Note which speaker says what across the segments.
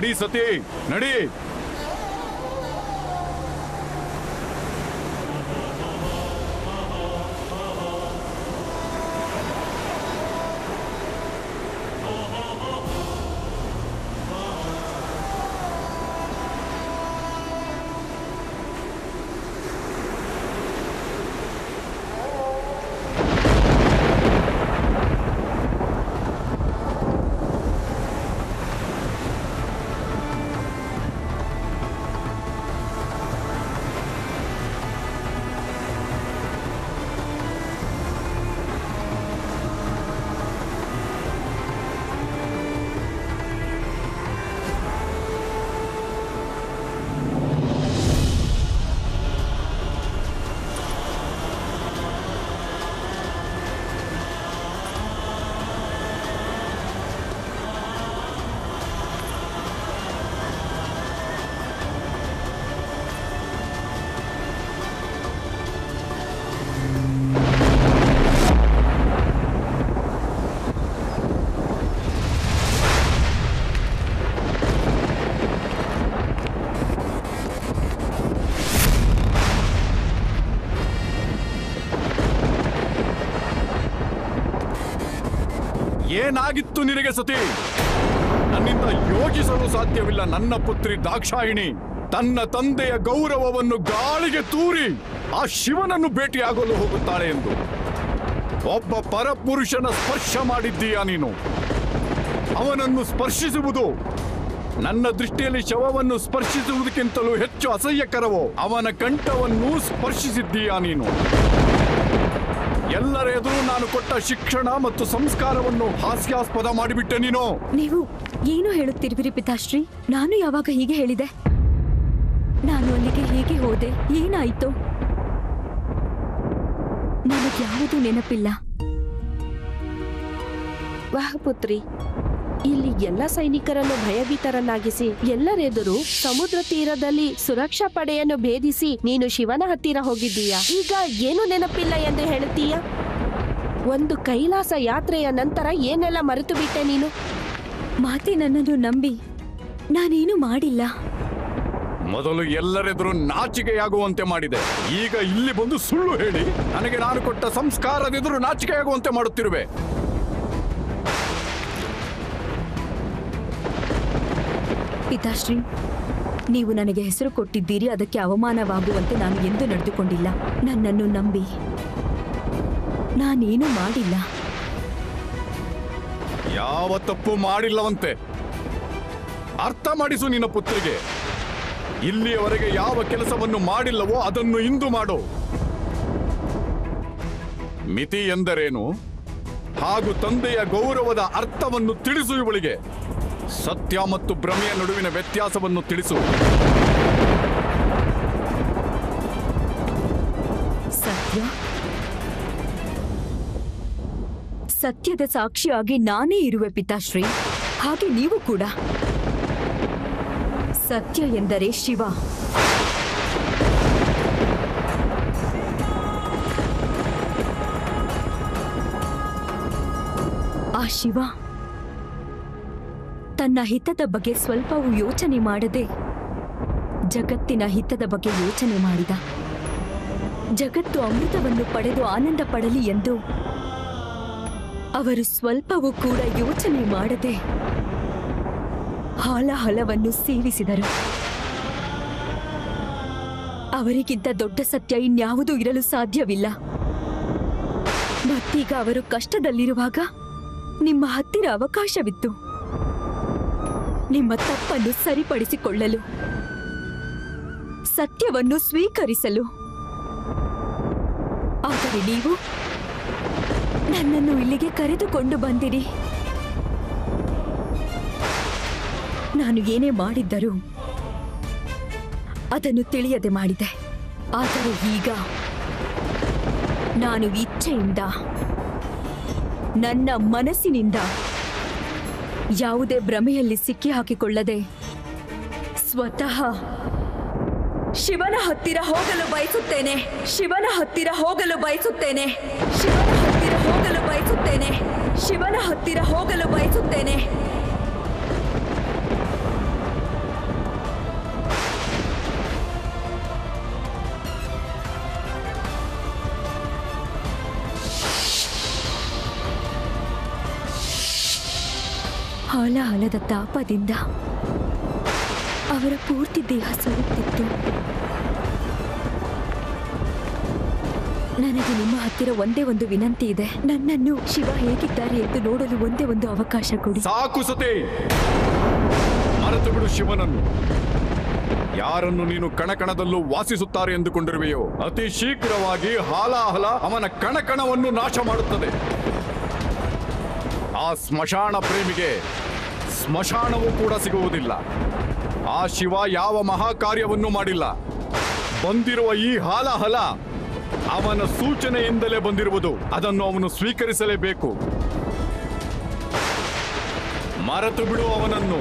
Speaker 1: ನಡಿ ಸತಿ ನಡಿ ಏನಾಗಿತ್ತು ನಿನಗೆ ಸತಿ ನನ್ನಿಂದ ಯೋಚಿಸಲು ಸಾಧ್ಯವಿಲ್ಲ ನನ್ನ ಪುತ್ರಿ ದಾಕ್ಷಾಯಿಣಿ ತನ್ನ ತಂದೆಯ ಗೌರವವನ್ನು ಗಾಳಿಗೆ ತೂರಿ ಆ ಶಿವನನ್ನು ಭೇಟಿಯಾಗಲು ಹೋಗುತ್ತಾಳೆ ಎಂದು ಒಬ್ಬ ಪರಪುರುಷನ ಸ್ಪರ್ಶ ಮಾಡಿದ್ದೀಯಾ ನೀನು ಅವನನ್ನು ಸ್ಪರ್ಶಿಸುವುದು ನನ್ನ ದೃಷ್ಟಿಯಲ್ಲಿ ಶವವನ್ನು ಸ್ಪರ್ಶಿಸುವುದಕ್ಕಿಂತಲೂ ಹೆಚ್ಚು ಅಸಹ್ಯಕರವೋ ಅವನ ಕಂಠವನ್ನು ಸ್ಪರ್ಶಿಸಿದ್ದೀಯಾ ನೀನು ಎಲ್ಲರ ಎದುರು ನಾನು ಕೊಟ್ಟ ಶಿಕ್ಷಣ ಮತ್ತು ಸಂಸ್ಕಾರವನ್ನು ಹಾಸ್ಯಾಸ್ಪದ ಮಾಡಿಬಿಟ್ಟೆ ನೀನು
Speaker 2: ನೀವು ಏನು ಹೇಳುತ್ತಿರುವಿರಿ ಪಿತಾಶ್ರೀ ನಾನು ಯಾವಾಗ ಹೀಗೆ ಹೇಳಿದೆ ನಾನು ಅಲ್ಲಿಗೆ ಹೇಗೆ ಹೋದೆ ಏನಾಯಿತು ನನಗ್ಯಾವುದೂ ನೆನಪಿಲ್ಲ
Speaker 3: ವಾಹ್ ಪುತ್ರಿ ಇಲ್ಲಿ ಎಲ್ಲ ಸೈನಿಕರನ್ನು ಭಯಭೀತರನ್ನಾಗಿಸಿ ಎಲ್ಲರೆದುರು ಸಮುದ್ರ ತೀರದಲ್ಲಿ ಸುರಕ್ಷಾ ಪಡೆಯನ್ನು ಭೇದಿಸಿ ನೀನು ಶಿವನ ಹತ್ತಿರ ಹೋಗಿದ್ದೀಯಾ ಈಗ ಏನು ನೆನಪಿಲ್ಲ ಎಂದು ಹೇಳುತ್ತೀಯ ಒಂದು ಕೈಲಾಸ ಯಾತ್ರೆಯ ನಂತರ ಏನೆಲ್ಲ ಮರೆತು ಬಿಟ್ಟೆ ನೀನು
Speaker 2: ಮಾತೆ ನನ್ನನ್ನು ನಂಬಿ ನಾನೇನು ಮಾಡಿಲ್ಲ
Speaker 1: ಮೊದಲು ಎಲ್ಲರೆದುರು ನಾಚಿಕೆಯಾಗುವಂತೆ ಮಾಡಿದೆ ಈಗ ಇಲ್ಲಿ ಬಂದು ಸುಳ್ಳು ಹೇಳಿ ನನಗೆ ನಾನು ಕೊಟ್ಟ ಸಂಸ್ಕಾರದೆದುರು ನಾಚಿಕೆಯಾಗುವಂತೆ ಮಾಡುತ್ತಿರುವೆ
Speaker 2: ಪಿತಾಶ್ರೀ ನೀವು ನನಗೆ ಹೆಸರು ಕೊಟ್ಟಿದ್ದೀರಿ ಅದಕ್ಕೆ ಅವಮಾನವಾಗುವಂತೆ ನಾನು ಎಂದು ನಡೆದುಕೊಂಡಿಲ್ಲ ನನ್ನನ್ನು ನಂಬಿ ನಾನೇನು ಮಾಡಿಲ್ಲ
Speaker 1: ಯಾವ ತಪ್ಪು ಮಾಡಿಲ್ಲವಂತೆ ಅರ್ಥ ಮಾಡಿಸು ನಿನ್ನ ಪುತ್ರಿಗೆ ಇಲ್ಲಿಯವರೆಗೆ ಯಾವ ಕೆಲಸವನ್ನು ಮಾಡಿಲ್ಲವೋ ಅದನ್ನು ಇಂದು ಮಾಡು ಮಿತಿ ಎಂದರೇನು ಹಾಗೂ ತಂದೆಯ ಗೌರವದ ಅರ್ಥವನ್ನು ತಿಳಿಸು ಇವಳಿಗೆ ಸತ್ಯ ಮತ್ತು ಭ್ರಮೆಯ ನಡುವಿನ ವ್ಯತ್ಯಾಸವನ್ನು ತಿಳಿಸು
Speaker 2: ಸತ್ಯ ಸತ್ಯದ ಸಾಕ್ಷಿಯಾಗಿ ನಾನೇ ಇರುವೆ ಪಿತಾಶ್ರೀ ಹಾಗೆ ನೀವು ಕೂಡ ಸತ್ಯ ಎಂದರೆ ಶಿವ ಆ ಶಿವ ತನ್ನ ಹಿತದ ಬಗ್ಗೆ ಸ್ವಲ್ಪವೂ ಯೋಚನೆ ಮಾಡದೆ ಜಗತ್ತಿನ ಹಿತದ ಬಗ್ಗೆ ಯೋಚನೆ ಮಾಡಿದ ಜಗತ್ತು ಅಮೃತವನ್ನು ಪಡೆದು ಆನಂದ ಪಡಲಿ ಎಂದು ಅವರು ಸ್ವಲ್ಪವೂ ಕೂಡ ಯೋಚನೆ ಮಾಡದೆ ಹಾಲಹಲವನ್ನು ಸೇವಿಸಿದರು ಅವರಿಗಿಂತ ದೊಡ್ಡ ಸತ್ಯ ಇನ್ಯಾವುದೂ ಇರಲು ಸಾಧ್ಯವಿಲ್ಲ ಮತ್ತೀಗ ಅವರು ಕಷ್ಟದಲ್ಲಿರುವಾಗ ನಿಮ್ಮ ಹತ್ತಿರ ಅವಕಾಶವಿತ್ತು ನಿಮ್ಮ ತಪ್ಪನ್ನು ಸರಿಪಡಿಸಿಕೊಳ್ಳಲು ಸತ್ಯವನ್ನು ಸ್ವೀಕರಿಸಲು ಆದರೆ ನೀವು ನನ್ನನ್ನು ಇಲ್ಲಿಗೆ ಕರೆದುಕೊಂಡು ಬಂದಿರಿ ನಾನು ಏನೇ ಮಾಡಿದ್ದರೂ ಅದನ್ನು ತಿಳಿಯದೆ ಮಾಡಿದೆ ಆದರೆ ಈಗ ನಾನು ಇಚ್ಛೆಯಿಂದ ನನ್ನ ಮನಸ್ಸಿನಿಂದ ಯಾವುದೇ ಭ್ರಮೆಯಲ್ಲಿ ಸಿಕ್ಕಿ ಹಾಕಿಕೊಳ್ಳದೆ ಸ್ವತಃ ಶಿವನ ಹತ್ತಿರ ಹೋಗಲು ಬಯಸುತ್ತೇನೆ ಶಿವನ ಹತ್ತಿರ ಹೋಗಲು ಬಯಸುತ್ತೇನೆ ಶಿವನ ಹತ್ತಿರ ಹೋಗಲು ಬಯಸುತ್ತೇನೆ ಶಿವನ ಹತ್ತಿರ ಹೋಗಲು ಬಯಸುತ್ತೇನೆ ಹಾಲಾಹಲದ ತಾಪದಿಂದ ಅವರ ಪೂರ್ತಿ ದೇಹ ಸುಡುತ್ತಿತ್ತು ನನಗೆ ನಿಮ್ಮ ಹತ್ತಿರ ಒಂದೇ ಒಂದು ವಿನಂತಿ ಇದೆ ನನ್ನನ್ನು ಶಿವ ಹೇಗಿದ್ದಾರೆ ಎಂದು ನೋಡಲು ಒಂದೇ ಒಂದು ಅವಕಾಶ ಕೊಡಿ
Speaker 1: ಸಾಕು ಸತಿ ಮರೆತು ಬಿಡು ಶಿವನನ್ನು ಯಾರನ್ನು ನೀನು ಕಣಕಣದಲ್ಲೂ ವಾಸಿಸುತ್ತಾರೆ ಎಂದುಕೊಂಡಿರುವೆಯೋ ಅತಿ ಶೀಘ್ರವಾಗಿ ಹಾಲಾಹಲ ಅವನ ಕಣಕಣವನ್ನು ನಾಶ ಮಾಡುತ್ತದೆ ಆ ಸ್ಮಶಾನ ಪ್ರೇಮಿಗೆ ಸ್ಮಶಾನವೂ ಕೂಡ ಸಿಗುವುದಿಲ್ಲ ಆ ಶಿವ ಯಾವ ಮಹಾಕಾರ್ಯವನ್ನು ಮಾಡಿಲ್ಲ ಬಂದಿರುವ ಈ ಹಾಲಾಹಲ ಅವನ ಸೂಚನೆಯಿಂದಲೇ ಬಂದಿರುವುದು ಅದನ್ನು ಅವನು ಸ್ವೀಕರಿಸಲೇಬೇಕು ಮರೆತು ಬಿಡು ಅವನನ್ನು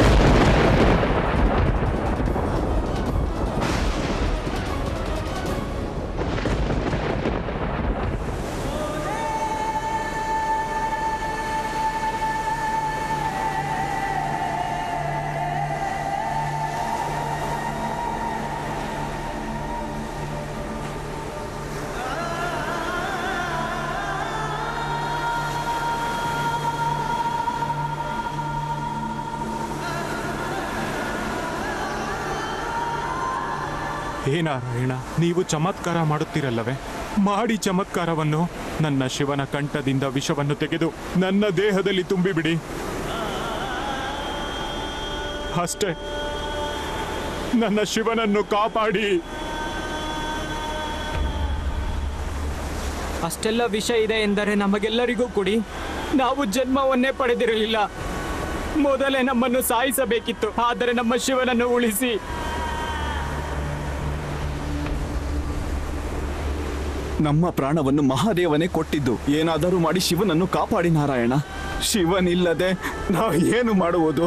Speaker 4: ಹೇ ನಾರಾಯಣ ನೀವು ಚಮತ್ಕಾರ ಮಾಡುತ್ತೀರಲ್ಲವೇ ಮಾಡಿ ಚಮತ್ಕಾರವನ್ನು ನನ್ನ ಶಿವನ ಕಂಠದಿಂದ ವಿಷವನ್ನು ತೆಗೆದು ನನ್ನ ದೇಹದಲ್ಲಿ ತುಂಬಿಬಿಡಿ ಅಷ್ಟೇ ನನ್ನ ಶಿವನನ್ನು ಕಾಪಾಡಿ
Speaker 5: ಅಷ್ಟೆಲ್ಲ ವಿಷ ಇದೆ ಎಂದರೆ ನಮಗೆಲ್ಲರಿಗೂ ಕೊಡಿ ನಾವು ಜನ್ಮವನ್ನೇ ಪಡೆದಿರಲಿಲ್ಲ ಮೊದಲೇ ನಮ್ಮನ್ನು ಸಾಯಿಸಬೇಕಿತ್ತು ಆದರೆ ನಮ್ಮ ಶಿವನನ್ನು ಉಳಿಸಿ
Speaker 6: ನಮ್ಮ ಪ್ರಾಣವನ್ನು ಮಹಾದೇವನೇ ಕೊಟ್ಟಿದ್ದು ಏನಾದರೂ ಮಾಡಿ ಶಿವನನ್ನು ಕಾಪಾಡಿ ನಾರಾಯಣ ಶಿವನಿಲ್ಲದೆ ನಾವು ಏನು ಮಾಡುವುದು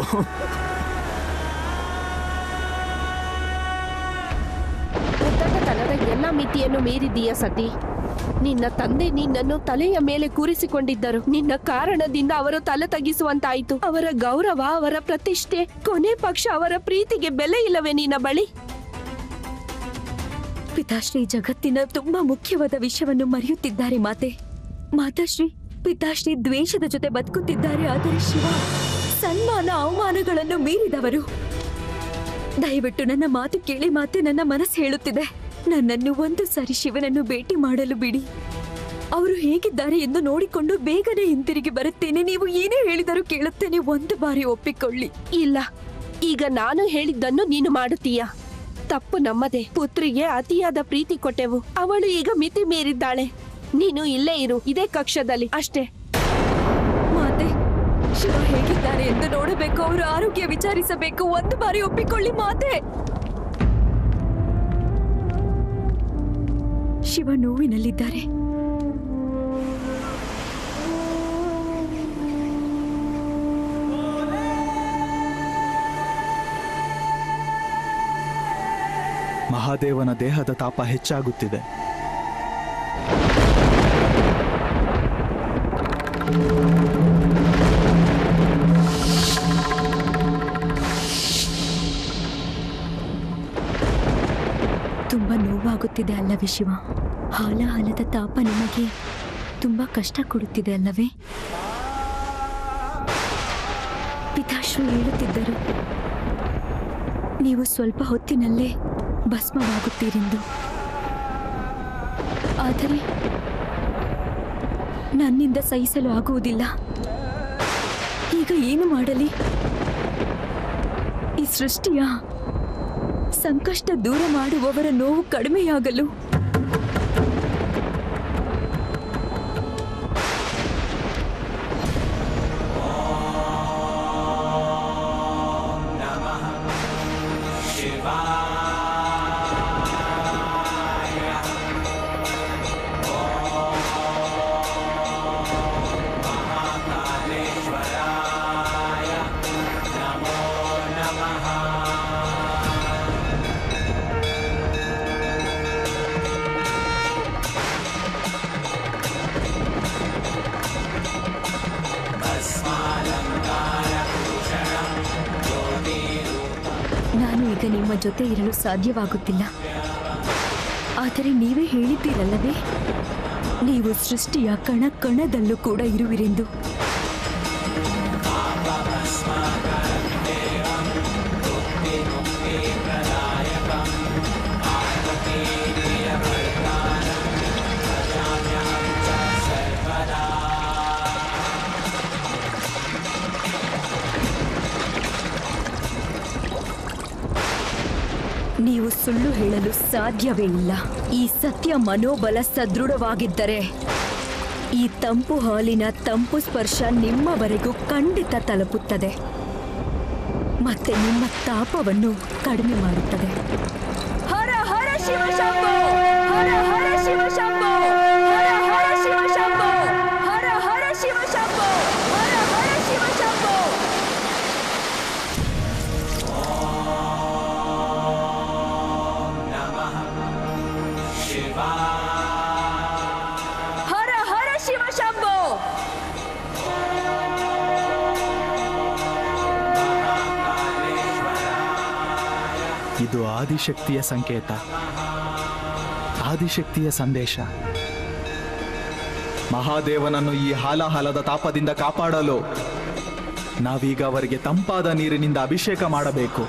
Speaker 3: ಉದ್ದಟತನದ ಎಲ್ಲ ಮಿತಿಯನ್ನು ಮೀರಿದೀಯ ಸತಿ ನಿನ್ನ ತಂದೆ ನಿನ್ನನ್ನು ತಲೆಯ ಮೇಲೆ ಕೂರಿಸಿಕೊಂಡಿದ್ದರು ನಿನ್ನ ಕಾರಣದಿಂದ ಅವರು ತಲೆ ತಗ್ಗಿಸುವಂತಾಯಿತು ಅವರ ಗೌರವ ಅವರ ಪ್ರತಿಷ್ಠೆ ಕೊನೆ ಪಕ್ಷ ಅವರ ಪ್ರೀತಿಗೆ ಬೆಲೆ ಇಲ್ಲವೇ ನಿನ್ನ ಬಳಿ
Speaker 2: ಪಿತಾಶ್ರೀ ಜಗತ್ತಿನ ತುಂಬಾ ಮುಖ್ಯವಾದ ವಿಷಯವನ್ನು ಮರೆಯುತ್ತಿದ್ದಾರೆ ಮಾತೆ ಮಾತಾಶ್ರೀ ಪಿತಾಶ್ರೀ ದ್ವೇಷದ ಜೊತೆ ಬದುಕುತ್ತಿದ್ದಾರೆ ಆದರೆ ಶಿವ ಸನ್ಮಾನ ಅವಮಾನಗಳನ್ನು ಮೀರಿದವರು ದಯವಿಟ್ಟು ನನ್ನ ಮಾತು ಕೇಳಿ ಮಾತೆ ನನ್ನ ಮನಸ್ಸು ಹೇಳುತ್ತಿದೆ ನನ್ನನ್ನು ಒಂದು ಸಾರಿ ಶಿವನನ್ನು ಭೇಟಿ ಮಾಡಲು ಬಿಡಿ ಅವರು ಹೇಗಿದ್ದಾರೆ ಎಂದು ನೋಡಿಕೊಂಡು ಬೇಗನೆ ಹಿಂತಿರುಗಿ ಬರುತ್ತೇನೆ ನೀವು ಏನೇ ಹೇಳಿದರೂ ಕೇಳುತ್ತೇನೆ ಒಂದು ಬಾರಿ ಒಪ್ಪಿಕೊಳ್ಳಿ
Speaker 3: ಇಲ್ಲ ಈಗ ನಾನು ಹೇಳಿದ್ದನ್ನು ನೀನು ಮಾಡುತ್ತೀಯ ತಪ್ಪು ನಮ್ಮದೇ ಪುತ್ರಿಗೆ ಅತಿಯಾದ ಪ್ರೀತಿ ಕೊಟ್ಟೆವು ಅವಳು ಈಗ ಮಿತಿ ಮೀರಿದ್ದಾಳೆ ನೀನು ಇಲ್ಲೇ ಇರು ಇದೇ ಕಕ್ಷದಲ್ಲಿ ಅಷ್ಟೇ
Speaker 2: ಮಾತೆ ಶಿವ ಹೇಗಿದ್ದಾರೆ ಎಂದು ನೋಡಬೇಕು ಅವರ ಆರೋಗ್ಯ ವಿಚಾರಿಸಬೇಕು ಒಂದು ಬಾರಿ ಒಪ್ಪಿಕೊಳ್ಳಿ ಮಾತೆ ಶಿವ ನೋವಿನಲ್ಲಿದ್ದಾರೆ
Speaker 6: ಮಹಾದೇವನ ದೇಹದ ತಾಪ ಹೆಚ್ಚಾಗುತ್ತಿದೆ
Speaker 2: ತುಂಬಾ ನೋವಾಗುತ್ತಿದೆ ಅಲ್ಲವೇ ಶಿವ ಹಾಲಾಹಲದ ತಾಪ ನಿಮಗೆ ತುಂಬಾ ಕಷ್ಟ ಕೊಡುತ್ತಿದೆ ಅಲ್ಲವೇ ಪಿತಾಶ್ರು ಹೇಳುತ್ತಿದ್ದರು ನೀವು ಸ್ವಲ್ಪ ಹೊತ್ತಿನಲ್ಲೇ ಭಸ್ಮವಾಗುತ್ತೀರೆಂದು ಆದರೆ ನನ್ನಿಂದ ಸಹಿಸಲು ಆಗುವುದಿಲ್ಲ ಈಗ ಏನು ಮಾಡಲಿ ಈ ಸೃಷ್ಟಿಯ ಸಂಕಷ್ಟ ದೂರ ಮಾಡುವವರ ನೋವು ಕಡಿಮೆಯಾಗಲು ನಾನು ಈಗ ನಿಮ್ಮ ಜೊತೆ ಇರಲು ಸಾಧ್ಯವಾಗುತ್ತಿಲ್ಲ ಆದರೆ ನೀವೇ ಹೇಳಿದ್ದೀರಲ್ಲವೇ ನೀವು ಸೃಷ್ಟಿಯ ಕಣ ಕಣದಲ್ಲೂ ಕೂಡ ಇರುವಿರೆಂದು ನೀವು ಸುಳ್ಳು ಹೇಳಲು ಸಾಧ್ಯವೇ ಇಲ್ಲ ಈ ಸತ್ಯ ಮನೋಬಲ ಸದೃಢವಾಗಿದ್ದರೆ ಈ ತಂಪು ಹಾಲಿನ ತಂಪು ಸ್ಪರ್ಶ ನಿಮ್ಮವರೆಗೂ ಖಂಡಿತ ತಲುಪುತ್ತದೆ ಮತ್ತೆ ನಿಮ್ಮ ತಾಪವನ್ನು ಕಡಿಮೆ ಮಾಡುತ್ತದೆ ಹರ ಹರ ಶಿವ ಶಂಭೋ ಹರ ಹರ ಶಿವ ಶಂಭೋ ಹರ ಹರ ಶಿವ ಶಂಭೋ ಹರ ಹರ ಶಿವ ಶಂಭೋ ಹರ ಹರ ಶಿವ ಶಂಭೋ ಹರ ಹರ ಶಿವ ಶಂಭೋ
Speaker 7: ಇದು ಆದಿಶಕ್ತಿಯ ಸಂಕೇತ ಆದಿಶಕ್ತಿಯ ಸಂದೇಶ ಮಹಾದೇವನನ್ನು ಈ ಹಾಲಾಹಲದ ತಾಪದಿಂದ ಕಾಪಾಡಲು ನಾವೀಗ ಅವರಿಗೆ ತಂಪಾದ ನೀರಿನಿಂದ ಅಭಿಷೇಕ ಮಾಡಬೇಕು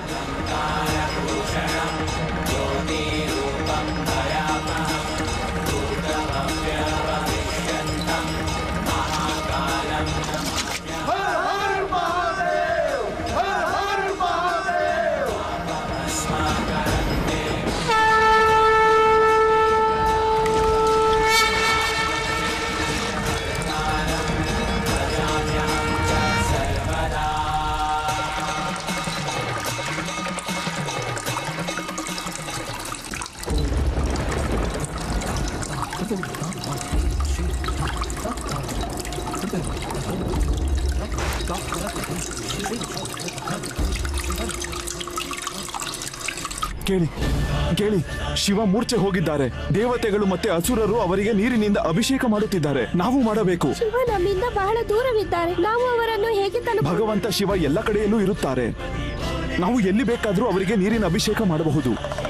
Speaker 6: ಕೇಳಿ ಕೇಳಿ ಶಿವ ಮೂರ್ಛೆ ಹೋಗಿದ್ದಾರೆ ದೇವತೆಗಳು ಮತ್ತೆ ಅಸುರರು ಅವರಿಗೆ ನೀರಿನಿಂದ ಅಭಿಷೇಕ ಮಾಡುತ್ತಿದ್ದಾರೆ ನಾವು ಮಾಡಬೇಕು
Speaker 3: ಶಿವ ನಮ್ಮಿಂದ ಬಹಳ ದೂರವಿದ್ದಾರೆ ನಾವು ಅವರನ್ನು ಹೇಗೆ ತಲುಪ
Speaker 6: ಭಗವಂತ ಶಿವ ಎಲ್ಲ ಕಡೆಯಲ್ಲೂ ಇರುತ್ತಾರೆ ನಾವು ಎಲ್ಲಿ ಬೇಕಾದರೂ ಅವರಿಗೆ ನೀರಿನ ಅಭಿಷೇಕ ಮಾಡಬಹುದು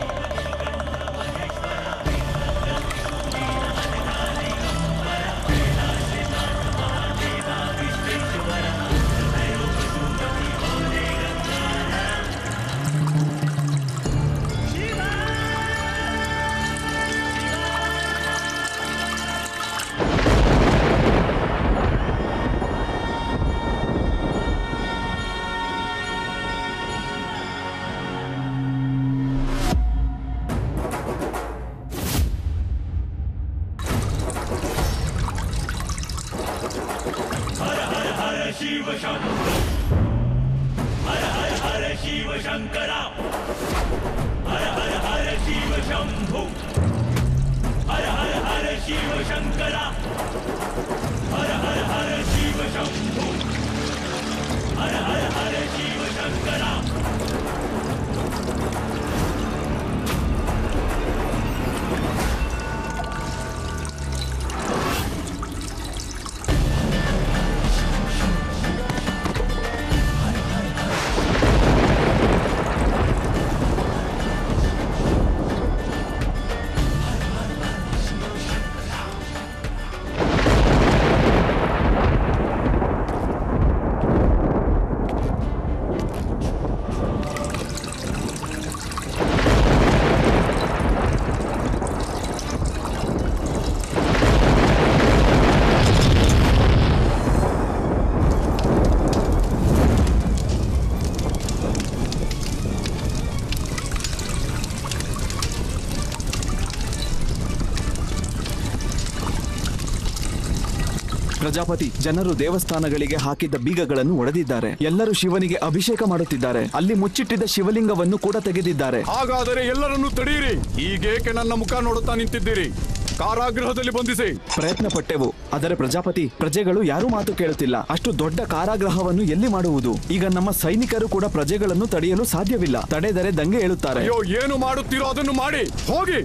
Speaker 6: ಪ್ರಜಾಪತಿ ಜನರು ದೇವಸ್ಥಾನಗಳಿಗೆ ಹಾಕಿದ್ದ ಬೀಗಗಳನ್ನು ಒಡೆದಿದ್ದಾರೆ ಎಲ್ಲರೂ ಶಿವನಿಗೆ ಅಭಿಷೇಕ ಮಾಡುತ್ತಿದ್ದಾರೆ ಅಲ್ಲಿ ಮುಚ್ಚಿಟ್ಟಿದ್ದ ಶಿವಲಿಂಗವನ್ನು ಕೂಡ ತೆಗೆದಿದ್ದಾರೆ
Speaker 1: ಹಾಗಾದರೆ ಎಲ್ಲರನ್ನೂ ತಡೆಯಿರಿ ಈಗೇಕೆ ನನ್ನ ಮುಖ ನೋಡುತ್ತಾ ನಿಂತಿದ್ದೀರಿ ಕಾರಾಗೃಹದಲ್ಲಿ ಬಂಧಿಸಿ
Speaker 6: ಪ್ರಯತ್ನ ಪಟ್ಟೆವು ಆದರೆ ಪ್ರಜಾಪತಿ ಪ್ರಜೆಗಳು ಯಾರೂ ಮಾತು ಕೇಳುತ್ತಿಲ್ಲ ಅಷ್ಟು ದೊಡ್ಡ ಕಾರಾಗೃಹವನ್ನು ಎಲ್ಲಿ ಮಾಡುವುದು ಈಗ ನಮ್ಮ ಸೈನಿಕರು ಕೂಡ ಪ್ರಜೆಗಳನ್ನು ತಡೆಯಲು ಸಾಧ್ಯವಿಲ್ಲ ತಡೆದರೆ ದಂಗೆ ಏಳುತ್ತಾರೆ
Speaker 1: ಅಯ್ಯೋ ಏನು ಮಾಡುತ್ತೀರೋ ಅದನ್ನು ಮಾಡಿ ಹೋಗಿ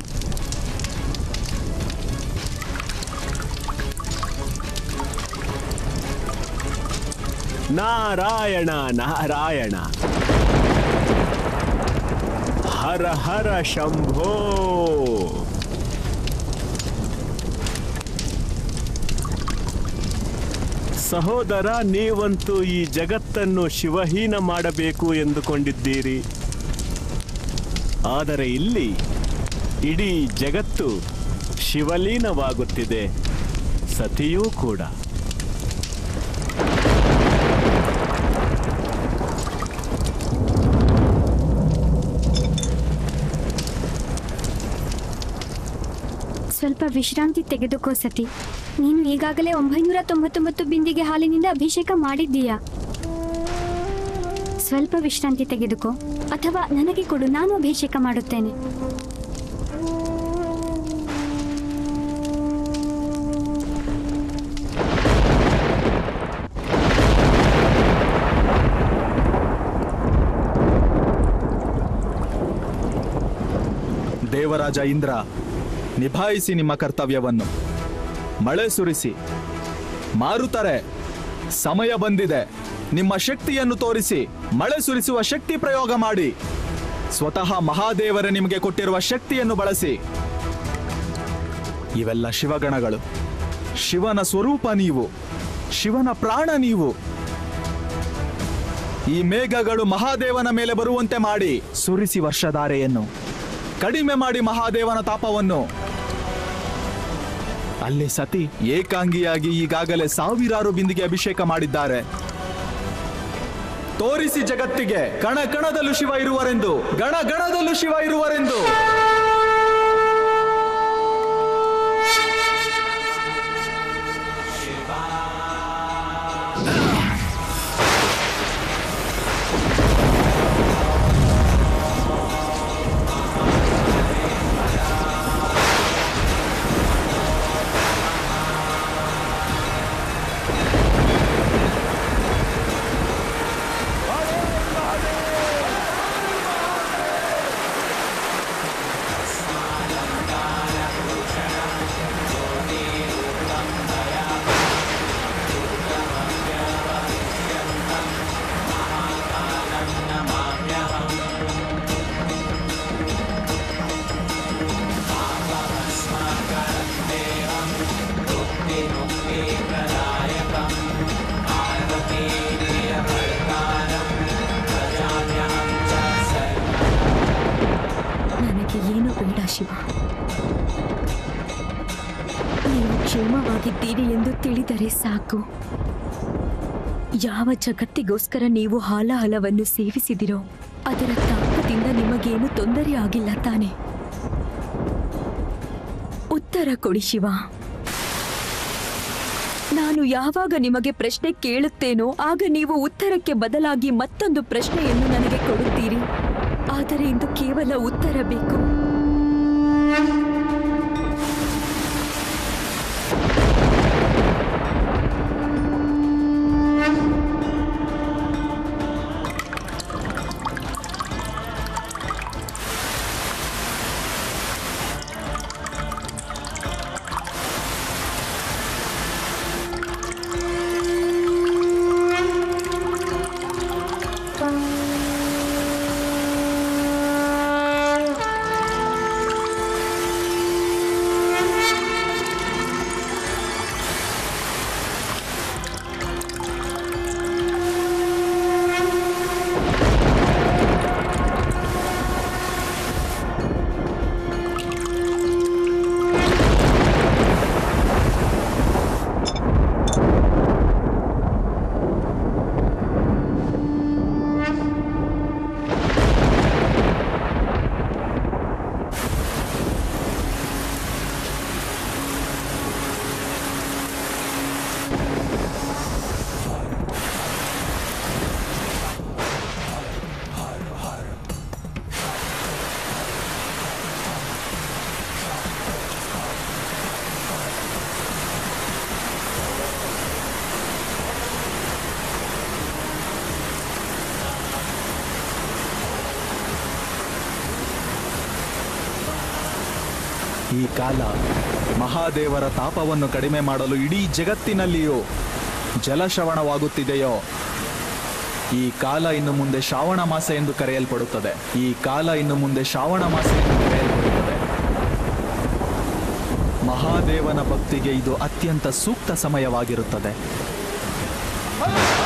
Speaker 8: ನಾರಾಯಣ ನಾರಾಯಣ ಹರ ಹರ ಶಂಭೋ ಸಹೋದರ ನೀವಂತೂ ಈ ಜಗತ್ತನ್ನು ಶಿವಹೀನ ಮಾಡಬೇಕು ಎಂದುಕೊಂಡಿದ್ದೀರಿ ಆದರೆ ಇಲ್ಲಿ ಇಡೀ ಜಗತ್ತು ಶಿವಲೀನವಾಗುತ್ತಿದೆ ಸತಿಯೂ ಕೂಡ
Speaker 9: ಸ್ವಲ್ಪ ವಿಶ್ರಾಂತಿ ತೆಗೆದುಕೋ ಸತಿ ನೀನು ಈಗಾಗಲೇ ಒಂಬೈನೂರ ತೊಂಬತ್ತೊಂಬತ್ತು ಬಿಂದಿಗೆ ಹಾಲಿನಿಂದ ಅಭಿಷೇಕ ಮಾಡಿದ್ದೀಯಾ ಸ್ವಲ್ಪ ವಿಶ್ರಾಂತಿ ತೆಗೆದುಕೋ ಅಥವಾ ನನಗೆ ಕೊಡು ನಾನು ಅಭಿಷೇಕ ಮಾಡುತ್ತೇನೆ
Speaker 7: ದೇವರಾಜ ಇಂದ್ರ ನಿಭಾಯಿಸಿ ನಿಮ್ಮ ಕರ್ತವ್ಯವನ್ನು ಮಳೆ ಸುರಿಸಿ ಮಾರುತ್ತಾರೆ ಸಮಯ ಬಂದಿದೆ ನಿಮ್ಮ ಶಕ್ತಿಯನ್ನು ತೋರಿಸಿ ಮಳೆ ಸುರಿಸುವ ಶಕ್ತಿ ಪ್ರಯೋಗ ಮಾಡಿ ಸ್ವತಃ ಮಹಾದೇವರೇ ನಿಮಗೆ ಕೊಟ್ಟಿರುವ ಶಕ್ತಿಯನ್ನು ಬಳಸಿ ಇವೆಲ್ಲ ಶಿವಗಣಗಳು ಶಿವನ ಸ್ವರೂಪ ನೀವು ಶಿವನ ಪ್ರಾಣ ನೀವು ಈ ಮೇಘಗಳು ಮಹಾದೇವನ ಮೇಲೆ ಬರುವಂತೆ ಮಾಡಿ ಸುರಿಸಿ ವರ್ಷಧಾರೆಯನ್ನು ಕಡಿಮೆ ಮಾಡಿ ಮಹಾದೇವನ ತಾಪವನ್ನು ಅಲ್ಲಿ ಸತಿ ಏಕಾಂಗಿಯಾಗಿ ಈಗಾಗಲೇ ಸಾವಿರಾರು ಬಿಂದಿಗೆ ಅಭಿಷೇಕ ಮಾಡಿದ್ದಾರೆ ತೋರಿಸಿ ಜಗತ್ತಿಗೆ ಕಣ ಕಣದಲ್ಲೂ ಶಿವ ಇರುವರೆಂದು ಗಣ ಗಣದಲ್ಲೂ ಶಿವ ಇರುವರೆಂದು
Speaker 2: ನನಗೆ ಏನು ಬೇಡ ಶಿವ ನೀವು ಕ್ಷೇಮವಾಗಿದ್ದೀರಿ ಎಂದು ತಿಳಿದರೆ ಸಾಕು ಯಾವ ಜಗತ್ತಿಗೋಸ್ಕರ ನೀವು ಹಾಲಾಹಲವನ್ನು ಸೇವಿಸಿದಿರೋ ಅದರ ತಾಪದಿಂದ ನಿಮಗೇನು ತೊಂದರೆ ಆಗಿಲ್ಲ ತಾನೆ ಉತ್ತರ ಕೊಡಿ ಶಿವ ನಾನು ಯಾವಾಗ ನಿಮಗೆ ಪ್ರಶ್ನೆ ಕೇಳುತ್ತೇನೋ ಆಗ ನೀವು ಉತ್ತರಕ್ಕೆ ಬದಲಾಗಿ ಮತ್ತೊಂದು ಪ್ರಶ್ನೆಯನ್ನು ನನಗೆ ಕೊಡುತ್ತೀರಿ ಆದರೆ ಇಂದು ಕೇವಲ ಉತ್ತರ ಬೇಕು
Speaker 7: ಈ ಕಾಲ ಮಹಾದೇವರ ತಾಪವನ್ನು ಕಡಿಮೆ ಮಾಡಲು ಇಡೀ ಜಗತ್ತಿನಲ್ಲಿಯೂ ಜಲಶ್ರವಣವಾಗುತ್ತಿದೆಯೋ ಈ ಕಾಲ ಇನ್ನು ಮುಂದೆ ಶ್ರಾವಣ ಮಾಸ ಎಂದು ಕರೆಯಲ್ಪಡುತ್ತದೆ ಈ ಕಾಲ ಇನ್ನು ಮುಂದೆ ಶ್ರಾವಣ ಮಾಸ ಎಂದು ಕರೆಯಲ್ಪಡುತ್ತದೆ ಮಹಾದೇವನ ಭಕ್ತಿಗೆ ಇದು ಅತ್ಯಂತ ಸೂಕ್ತ ಸಮಯವಾಗಿರುತ್ತದೆ